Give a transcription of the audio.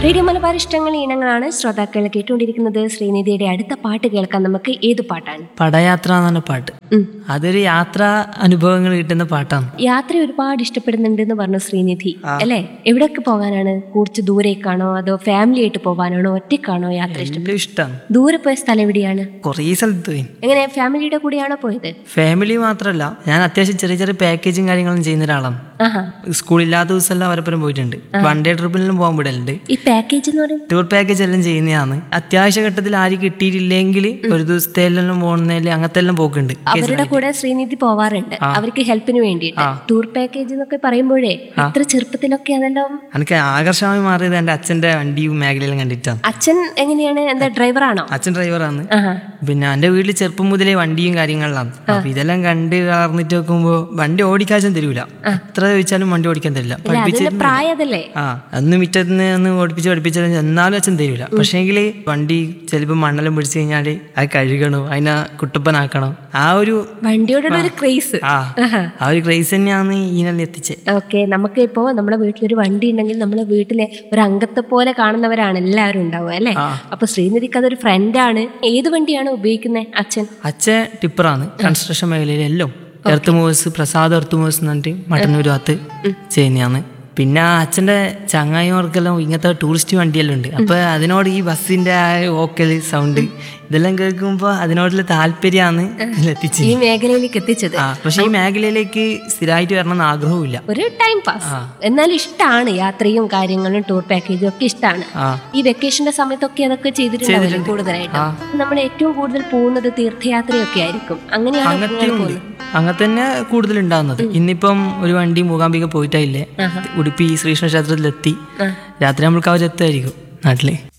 Radio Malabar ഇഷ്ടങ്ങൾ ഇനങ്ങളാണ് ശ്രോതാക്കൾ കേട്ടുകൊണ്ടിരിക്കുന്നത് ശ്രീനിധിയുടെ അടുത്ത പാട്ട് കേൾക്കാൻ നമുക്ക് ഏത് പാട്ടാണ് പടയാത്ര എന്നാണ് പാട്ട് ഉം. അതൊരു യാത്രാ അനുഭവങ്ങൾ കിട്ടുന്ന പാട്ടാണ് യാത്ര ഒരുപാട് ഇഷ്ടപ്പെടുന്നുണ്ട് എന്ന് പറഞ്ഞു ശ്രീനിധി അല്ലേ എവിടെയൊക്കെ പോകാനാണ് കുറച്ച് ദൂരേക്കാണോ അതോ ഫാമിലി ആയിട്ട് പോകാനാണോ ഒറ്റയ്ക്കാണോ യാത്ര ഇഷ്ടം വലിയ ഇഷ്ടമാണ് ദൂരെ പോയ സ്ഥലം എവിടെയാണ് കുറേ സ്ഥലത്ത് പോയി എങ്ങനെ ഫാമിലിയുടെ കൂടെയാണോ പോയത് ഫാമിലി മാത്രമല്ല ഞാൻ അത്യാവശ്യം ചെറിയ ചെറിയ പാക്കേജും കാര്യങ്ങളും ചെയ്യുന്ന ഒരാളാണ് ആഹാ സ്കൂളില്ലാത്ത ദിവസമെല്ലാം അവരപ്പുറം പോയിട്ടുണ്ട് വൺ ഡേ ട്രിപ്പിലും പോകാൻ വിടലുണ്ട് ഈ പാക്കേജ് എന്ന് പറയുന്നത് ടൂർ പാക്കേജ് എല്ലാം ചെയ്യുന്നതാണ് അത്യാവശ്യ ഘട്ടത്തിൽ ആരും കിട്ടിയിട്ടില്ലെങ്കിൽ ഒരു ദിവസത്തെ എല്ലാം പോകുന്നതിൽ അങ്ങനത്തെ എല്ലാം പോക്കുണ്ട് അവരുടെ കൂടെ ശ്രീനിധി പോവാറുണ്ട് അവർക്ക് ഹെൽപ്പിന് വേണ്ടിയിട്ട് ടൂർ പാക്കേജ് എന്നൊക്കെ പറയുമ്പോഴേ ഇത്ര ചെറുപ്പത്തിലൊക്കെ അതെല്ലാം എനിക്ക് ആകർഷമായി മാറിയത് എൻ്റെ അച്ഛൻ്റെ വണ്ടിയും മേഖലയിലും കണ്ടിട്ടാണ് അച്ഛൻ എങ്ങനെയാണ് എന്താ ഡ്രൈവറാണോ അച്ഛൻ ഡ്രൈവറാണ് ആഹാ പിന്നെ എൻ്റെ വീട്ടിൽ ചെറുപ്പം മുതലേ വണ്ടിയും കാര്യങ്ങളിലാണ് അപ്പൊ ഇതെല്ലാം കണ്ട് വളർന്നിട്ട് നോക്കുമ്പോ വണ്ടി ഓടിക്കാച്ചും തരൂല എത്ര ചോദിച്ചാലും വണ്ടി ഓടിക്കാൻ തരില്ല പഠിപ്പിച്ച് അതിന്റെ പ്രായം അതല്ലേ ആ അന്ന് മുറ്റത്ത് ഒന്ന് ഓടിപ്പിച്ച് പഠിപ്പിച്ചാലും എന്നാലും അച്ഛൻ തരൂല പക്ഷേങ്കിൽ വണ്ടി ചിലപ്പോൾ മണ്ണെല്ലാം പിടിച്ചു കഴിഞ്ഞാല് അത് കഴുകണം അതിനെ കുട്ടപ്പനാക്കണം ആ ഒരു വണ്ടിയോടുള്ള ഒരു ക്രേസ് ആ ആ ഒരു ക്രൈസ് തന്നെയാണ് ഈനെല്ലാം എത്തിച്ചത് ഓക്കെ നമുക്ക് ഇപ്പോ നമ്മുടെ വീട്ടിലൊരു വണ്ടി ഉണ്ടെങ്കിൽ നമ്മളെ വീട്ടിലെ ഒരു അംഗത്തെ പോലെ കാണുന്നവരാണ് എല്ലാവരും ഉണ്ടാവുക അല്ലേ അപ്പൊ ശ്രീനിധിക്ക് അതൊരു ഫ്രണ്ടാണ് ഏത് വണ്ടിയാണ് ഉപയോഗിക്കുന്നത് അച്ഛൻ അച്ഛൻ ടിപ്പറാണ് കൺസ്ട്രക്ഷൻ മേഖലയിൽ എല്ലാം earth movers Prasad earth movers എന്ന് പറഞ്ഞിട്ട് മട്ടന്നൂർ ഭാഗത്ത് ചെയ്യുന്നതാണ് പിന്നെ ആ അച്ഛൻ്റെ ചങ്ങായിമാർക്കെല്ലാം ഇങ്ങനത്തെ ടൂറിസ്റ്റ് വണ്ടിയെല്ലാം ഉണ്ട് അപ്പൊ അതിനോട് ഈ ബസ്സിന്റെ ആ ഓക്കല് സൗണ്ട് ഇതെല്ലാം കേൾക്കുമ്പോൾ അതിനോടുള്ള താല്പര്യമാണ് എത്തിച്ച് ഈ മേഖലയിലേക്ക് എത്തിച്ചത് ആ പക്ഷെ ഈ മേഖലയിലേക്ക് സ്ഥിരമായിട്ട് വരണം എന്ന് ആഗ്രഹമില്ല ഒരു ടൈം പാസ് എന്നാൽ ഇഷ്ടമാണ് യാത്രയും കാര്യങ്ങളും ടൂർ പാക്കേജും ഒക്കെ ഇഷ്ടമാണ് ആ ഈ വെക്കേഷന്റെ സമയത്തൊക്കെ അതൊക്കെ ചെയ്തിട്ടുണ്ടാവില്ലേ കൂടുതലായിട്ട് നമ്മൾ ഏറ്റവും കൂടുതൽ പോകുന്നത് തീർത്ഥയാത്രയൊക്കെ ആയിരിക്കും അങ്ങനെയാണ് അങ്ങനത്തെ ഉണ്ട് അങ്ങനത്തെ തന്നെ കൂടുതൽ ഉണ്ടാകുന്നത് ഇന്നിപ്പം ഒരു വണ്ടി മൂകാംബിക പോയിട്ടായില്ലേ ഉടുപ്പി ശ്രീകൃഷ്ണ ക്ഷേത്രത്തിലെത്തി രാത്രി നമ്മൾ കവചെത്തായിരിക്കും നാട്ടില്